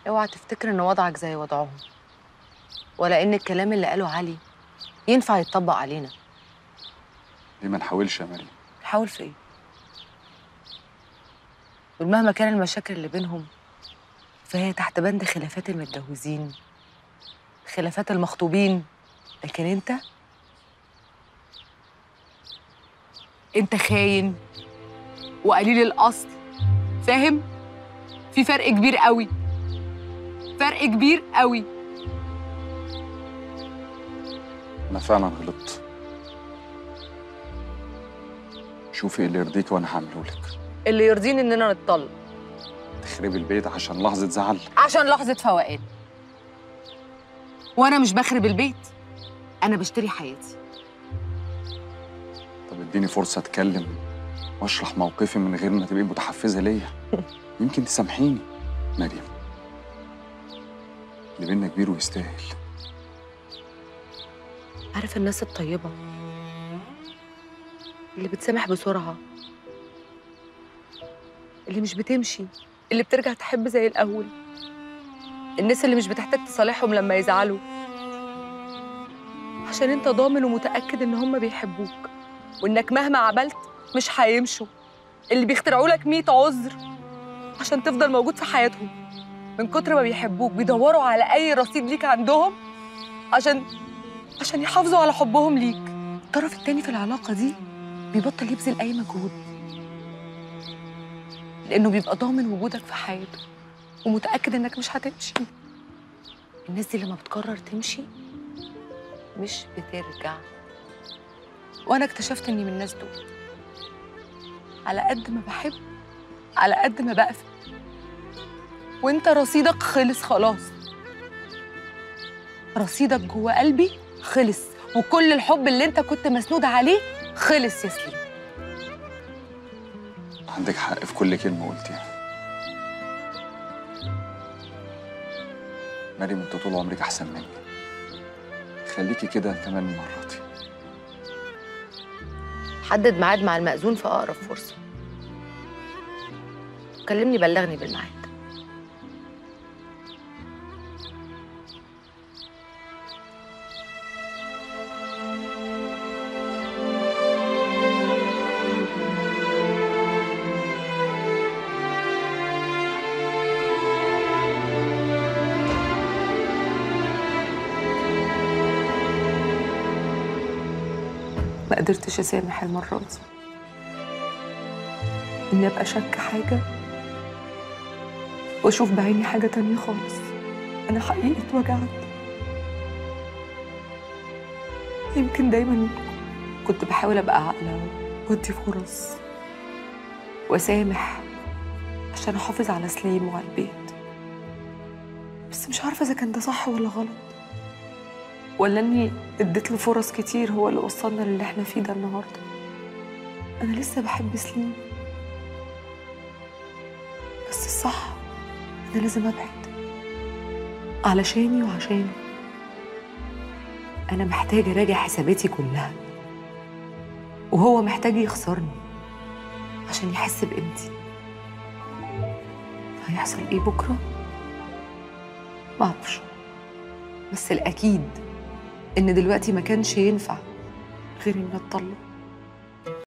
اوعى تفتكر ان وضعك زي وضعهم ولا ان الكلام اللي قاله علي ينفع يتطبق علينا ليه ما نحاولش يا مريم نحاول في ايه ومهما كان المشاكل اللي بينهم فهي تحت بند خلافات المتجوزين خلافات المخطوبين لكن انت انت خاين وقليل الاصل فاهم في فرق كبير قوي فرق كبير قوي انا فعلا غلطت شوفي إيه اللي يرضيك وانا هعمله لك اللي يرضيني اننا نتطلق تخربي البيت عشان لحظه زعل عشان لحظة فوقان وانا مش بخرب البيت انا بشتري حياتي طب اديني فرصه اتكلم واشرح موقفي من غير ما تبقي متحفزه ليا يمكن تسامحيني مريم اللي بينا كبير ويستاهل عارف الناس الطيبة اللي بتسامح بسرعة اللي مش بتمشي اللي بترجع تحب زي الأول الناس اللي مش بتحتاج تصالحهم لما يزعلوا عشان انت ضامن ومتأكد ان هم بيحبوك وانك مهما عملت مش هيمشوا اللي بيخترعوا لك 100 عذر عشان تفضل موجود في حياتهم من كتر ما بيحبوك بيدوروا على اي رصيد ليك عندهم عشان عشان يحافظوا على حبهم ليك الطرف التاني في العلاقة دي بيبطل يبذل أي مجهود لأنه بيبقى ضامن وجودك في حياته ومتأكد إنك مش هتمشي الناس دي لما بتقرر تمشي مش بترجع وأنا اكتشفت إني من الناس دول على قد ما بحب على قد ما بقفل وانت رصيدك خلص خلاص رصيدك جوه قلبي خلص وكل الحب اللي انت كنت مسنود عليه خلص يا سليم عندك حق في كل كلمه قلتيها مريم انت طول عمرك احسن مني خليكي كده كمان مراتي حدد ميعاد مع المأذون في أقرب فرصة كلمني بلغني بالميعاد ما قدرتش أسامح المرة دي إني أبقى شك حاجة وأشوف بعيني حاجة تانية خالص أنا حقيقي اتوجعت يمكن دايما كنت بحاول أبقى عاقلة وأدي فرص وأسامح عشان أحافظ على سليم وعلى البيت بس مش عارفة إذا كان ده صح ولا غلط ولا اني اديت له فرص كتير هو اللي وصلنا للي احنا فيه ده النهارده انا لسه بحب سليم بس الصح انا لازم ابعد علشاني وعشانه انا محتاجه اراجع حساباتي كلها وهو محتاج يخسرني عشان يحس بقيمتي هيحصل ايه بكره معرفش بس الاكيد ان دلوقتي ما كانش ينفع غير اني اتطلق